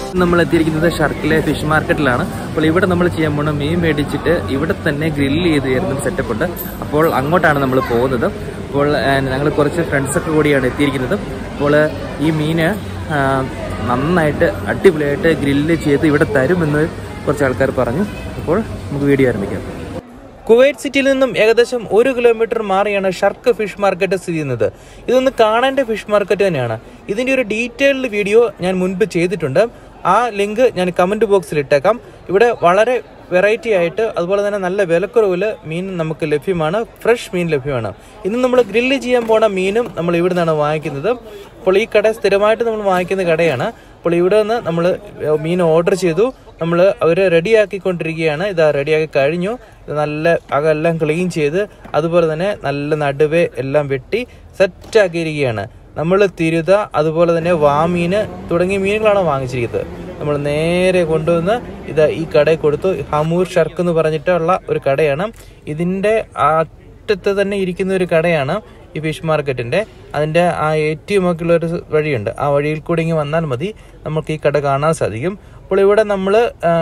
നമ്മൾ എത്തിയിരിക്കുന്നത് ഷർക്കിലെ ഫിഷ് മാർക്കറ്റിലാണ് അപ്പോൾ ഇവിടെ നമ്മൾ ചെയ്യാൻ പോണ മീൻ മേടിച്ചിട്ട് ഇവിടെ തന്നെ ഗ്രില്ല് ചെയ്ത് തരുന്ന സെറ്റപ്പ് ഉണ്ട് അപ്പോൾ അങ്ങോട്ടാണ് നമ്മൾ പോകുന്നത് അപ്പോൾ ഞങ്ങൾ കുറച്ച് ഫ്രണ്ട്സൊക്കെ കൂടിയാണ് എത്തിയിരിക്കുന്നത് അപ്പോൾ ഈ മീന് ആ, നന്നായിട്ട് അടിപൊളിയായിട്ട് ഗ്രില്ല് ചെയ്ത് ഇവിടെ തരുമെന്ന് കുറച്ച് ആൾക്കാർ പറഞ്ഞു അപ്പോൾ നമുക്ക് വീഡിയോ ആരംഭിക്കാം കുവൈറ്റ് സിറ്റിയിൽ നിന്നും ഏകദേശം ഒരു കിലോമീറ്റർ മാറിയാണ് ഷർക്ക് ഫിഷ് മാർക്കറ്റ് സ്ഥിതി ചെയ്യുന്നത് ഇതൊന്ന് കാണേണ്ട ഫിഷ് മാർക്കറ്റ് തന്നെയാണ് ഇതിന്റെ ഒരു ഡീറ്റെയിൽഡ് വീഡിയോ ഞാൻ മുൻപ് ചെയ്തിട്ടുണ്ട് ആ ലിങ്ക് ഞാൻ കമന്റ് ബോക്സിൽ ഇട്ടേക്കാം ഇവിടെ വളരെ വെറൈറ്റി ആയിട്ട് അതുപോലെ തന്നെ നല്ല വിലക്കുറവിൽ മീൻ നമുക്ക് ലഭ്യമാണ് ഫ്രഷ് മീൻ ലഭ്യമാണ് ഇന്ന് നമ്മൾ ഗ്രില്ല് ചെയ്യാൻ പോണ മീനും നമ്മൾ ഇവിടെ നിന്നാണ് വാങ്ങിക്കുന്നത് അപ്പോൾ ഈ കട സ്ഥിരമായിട്ട് നമ്മൾ വാങ്ങിക്കുന്ന കടയാണ് അപ്പോൾ ഇവിടെ നിന്ന് നമ്മൾ മീൻ ഓർഡർ ചെയ്തു നമ്മൾ അവർ റെഡിയാക്കിക്കൊണ്ടിരിക്കുകയാണ് ഇതാ റെഡിയാക്കി കഴിഞ്ഞു ഇത് നല്ല അകെല്ലാം ക്ലീൻ ചെയ്ത് അതുപോലെ തന്നെ നല്ല നടുവേ എല്ലാം വെട്ടി സെറ്റാക്കിയിരിക്കുകയാണ് നമ്മൾ തിരുത അതുപോലെ തന്നെ വാമീന് തുടങ്ങിയ മീനുകളാണ് വാങ്ങിച്ചിരിക്കുന്നത് നമ്മൾ നേരെ കൊണ്ടുവന്ന് ഇത് ഈ കടയിൽ കൊടുത്തു ഹമൂർ ഷർക്ക് എന്ന് പറഞ്ഞിട്ടുള്ള ഒരു കടയാണ് ഇതിന്റെ അറ്റത്ത് തന്നെ ഇരിക്കുന്ന ഒരു കടയാണ് ഈ ഫിഷ് മാർക്കറ്റിന്റെ അതിന്റെ ആ എ ടി എം ഒക്കെ ഉള്ള ഒരു വഴിയുണ്ട് ആ വഴിയിൽ കൂടി ഇങ്ങ് വന്നാൽ മതി നമുക്ക് ഈ കട കാണാൻ സാധിക്കും അപ്പോൾ ഇവിടെ നമ്മൾ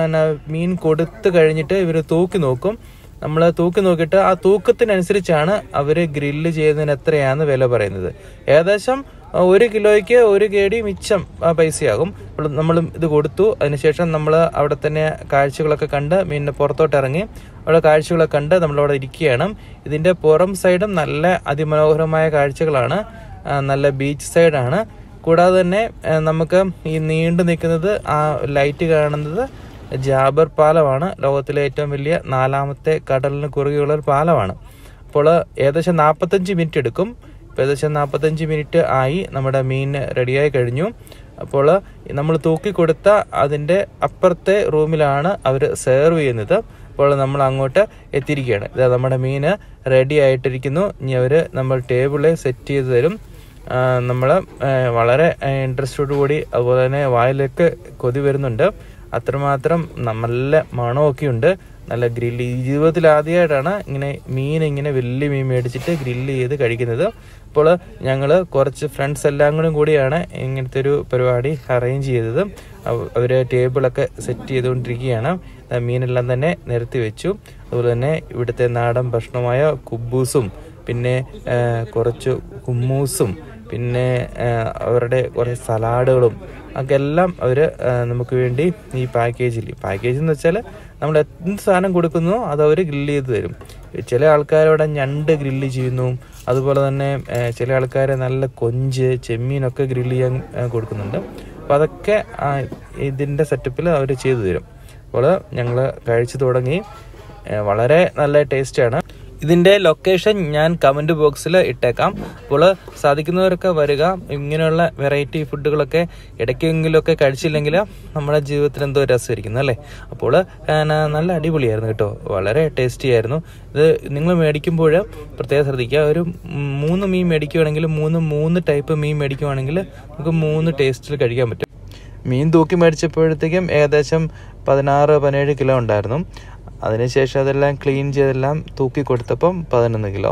മീൻ കൊടുത്തു കഴിഞ്ഞിട്ട് ഇവർ തൂക്കി നോക്കും നമ്മൾ തൂക്കി നോക്കിയിട്ട് ആ തൂക്കത്തിനനുസരിച്ചാണ് അവർ ഗ്രില്ല് ചെയ്യുന്നതിന് എത്രയാണ് വില പറയുന്നത് ഏകദേശം ആ, ഒരു കിലോയ്ക്ക് ഒരു കേടി മിച്ചം ആ, പൈസയാകും അപ്പോൾ നമ്മൾ ഇത് കൊടുത്തു അതിനുശേഷം നമ്മൾ അവിടെ തന്നെ കാഴ്ചകളൊക്കെ കണ്ട് മീനിനെ പുറത്തോട്ട് ഇറങ്ങി അവിടെ കാഴ്ചകളൊക്കെ കണ്ട് നമ്മളവിടെ ഇരിക്കുകയാണ് ഇതിന്റെ പുറം സൈഡും നല്ല അതിമനോഹരമായ കാഴ്ചകളാണ് ആ, നല്ല ബീച്ച് സൈഡാണ് കൂടാതെ തന്നെ ആ, നമുക്ക് ഈ നീണ്ടു നിൽക്കുന്നത് ആ ലൈറ്റ് കാണുന്നത് ജാബർ പാലമാണ് ലോകത്തിലെ ഏറ്റവും വലിയ നാലാമത്തെ കടലിന് കുറുകെയുള്ള ഒരു പാലമാണ് അപ്പോൾ ഏകദേശം നാൽപ്പത്തഞ്ച് മിനിറ്റ് എടുക്കും ഇപ്പോൾ ഏകദേശം നാൽപ്പത്തഞ്ച് മിനിറ്റ് ആയി നമ്മുടെ മീൻ റെഡിയായി കഴിഞ്ഞു അപ്പോൾ നമ്മൾ തൂക്കി കൊടുത്ത അതിൻ്റെ അപ്പുറത്തെ റൂമിലാണ് അവർ സെർവ് ചെയ്യുന്നത് അപ്പോൾ നമ്മൾ അങ്ങോട്ട് എത്തിയിരിക്കുകയാണ് ഇത് നമ്മുടെ മീൻ റെഡി ആയിട്ടിരിക്കുന്നു ഇനി അവർ നമ്മൾ ടേബിളിൽ സെറ്റ് ചെയ്ത് തരും നമ്മൾ വളരെ ഇൻട്രസ്റ്റോടു കൂടി അതുപോലെ തന്നെ വായിലേക്ക് കൊതി വരുന്നുണ്ട് അത്രമാത്രം നല്ല മണമൊക്കെ ഉണ്ട് നല്ല ഗ്രില്ല് ജീവിതത്തിൽ ആദ്യമായിട്ടാണ് ഇങ്ങനെ മീൻ ഇങ്ങനെ വലിയ മീൻ മേടിച്ചിട്ട് ഗ്രില്ല് ചെയ്ത് കഴിക്കുന്നത് അപ്പോൾ ഞങ്ങൾ കുറച്ച് ഫ്രണ്ട്സ് എല്ലാം കൂടി കൂടിയാണ് ഇങ്ങനത്തെ ഒരു പരിപാടി അറേഞ്ച് ചെയ്തത് അവ- അവര് ടേബിളൊക്കെ സെറ്റ് ചെയ്തുകൊണ്ടിരിക്കുകയാണ് ആ മീനെല്ലാം തന്നെ നിരത്തി വെച്ചു അതുപോലെ തന്നെ ഇവിടുത്തെ നാടൻ ഭക്ഷണമായ കുബൂസും പിന്നെ ആ, കുറച്ച് കുമ്മൂസും പിന്നെ ആ, അവരുടെ കുറേ സലാഡുകളും ഒക്കെ എല്ലാം അവർ നമുക്ക് വേണ്ടി ഈ പാക്കേജിൽ പാക്കേജ് എന്ന് വെച്ചാൽ നമ്മൾ എന്ത് സാധനം കൊടുക്കുന്നോ അത് അവർ ഗ്രില്ല് ചെയ്ത് തരും ചില ആൾക്കാരവിടെ ഞണ്ട് ഗ്രില്ല് ചെയ്യുന്നു അതുപോലെ തന്നെ ആ, ചില ആൾക്കാർ നല്ല കൊഞ്ച് ചെമ്മീനൊക്കെ ഗ്രില്ല് ചെയ്യാൻ ആ, കൊടുക്കുന്നുണ്ട് അപ്പോൾ അതൊക്കെ ആ, ഇതിൻ്റെ സെറ്റപ്പിൽ അവർ ചെയ്തു തരും അപ്പോൾ ഞങ്ങൾ കഴിച്ചു തുടങ്ങി ഏഹ് വളരെ നല്ല ടേസ്റ്റാണ് ഇതിന്റെ ലൊക്കേഷൻ ഞാൻ കമന്റ് ബോക്സിൽ ഇട്ടേക്കാം അപ്പോൾ സാധിക്കുന്നവരൊക്കെ വരിക ഇങ്ങനെയുള്ള വെറൈറ്റി ഫുഡുകളൊക്കെ ഇടയ്ക്കെങ്കിലുമൊക്കെ കഴിച്ചില്ലെങ്കിൽ നമ്മുടെ ജീവിതത്തിൽ എന്തോ രസമായിരിക്കുന്നു അല്ലേ അപ്പോൾ ഏഹ് നല്ല അടിപൊളിയായിരുന്നു കേട്ടോ വളരെ ടേസ്റ്റി ആയിരുന്നു ഇത് നിങ്ങൾ മേടിക്കുമ്പോൾ പ്രത്യേകം ശ്രദ്ധിക്കുക ഒരു മൂന്ന് മീൻ മേടിക്കുകയാണെങ്കിൽ മൂന്ന് മൂന്ന് ടൈപ്പ് മീൻ മേടിക്കുകയാണെങ്കിൽ നമുക്ക് മൂന്ന് ടേസ്റ്റിൽ കഴിക്കാൻ പറ്റും മീൻ തൂക്കി മേടിച്ചപ്പോഴത്തേക്കും ഏകദേശം പതിനാറ് പതിനേഴ് കിലോ ഉണ്ടായിരുന്നു അതിനുശേഷം അതെല്ലാം ക്ലീൻ ചെയ്തെല്ലാം തൂക്കി കൊടുത്തപ്പം പതിനൊന്ന് കിലോ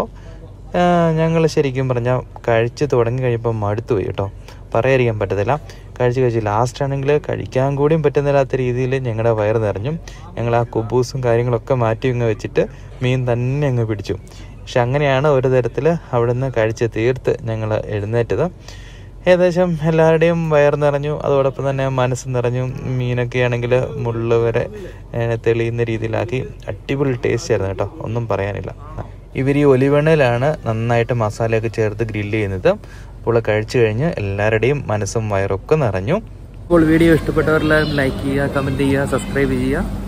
ഞങ്ങൾ ശരിക്കും പറഞ്ഞാൽ കഴിച്ച് തുടങ്ങി കഴിയുമ്പോൾ മടുത്തു പോയി കേട്ടോ പറയാതിരിക്കാൻ പറ്റത്തില്ല കഴിച്ച് കഴിച്ച് ലാസ്റ്റ് ആണെങ്കിൽ കഴിക്കാൻ കൂടിയും പറ്റുന്നില്ലാത്ത രീതിയിൽ ഞങ്ങളുടെ വയറ് നിറഞ്ഞു ഞങ്ങൾ ആ കുബൂസും കാര്യങ്ങളൊക്കെ മാറ്റി അങ്ങ് വെച്ചിട്ട് മീൻ തന്നെ അങ്ങ് പിടിച്ചു പക്ഷെ അങ്ങനെയാണ് ഒരു തരത്തിൽ അവിടുന്ന് കഴിച്ച് തീർത്ത് ഞങ്ങൾ എഴുന്നേറ്റത് ഏകദേശം എല്ലാവരുടെയും വയർ നിറഞ്ഞു അതോടൊപ്പം തന്നെ മനസ്സ് നിറഞ്ഞു മീനൊക്കെ ആണെങ്കിൽ മുള്ള് വരെ ഏഹ്, തെളിയുന്ന രീതിയിലാക്കി അടിപൊളി ടേസ്റ്റ് ആയിരുന്നു കേട്ടോ ഒന്നും പറയാനില്ല ഇവർ ഈ ഒലിവെണ്ണയിലാണ് നന്നായിട്ട് മസാലയൊക്കെ ചേർത്ത് ഗ്രില്ല് ചെയ്യുന്നത് അപ്പോൾ കഴിച്ചു കഴിഞ്ഞ് എല്ലാവരുടെയും മനസ്സും വയറൊക്കെ നിറഞ്ഞു അപ്പോൾ വീഡിയോ ഇഷ്ടപ്പെട്ടവരെല്ലാവരും ലൈക്ക് ചെയ്യുക കമൻറ്റ് ചെയ്യുക സബ്സ്ക്രൈബ് ചെയ്യുക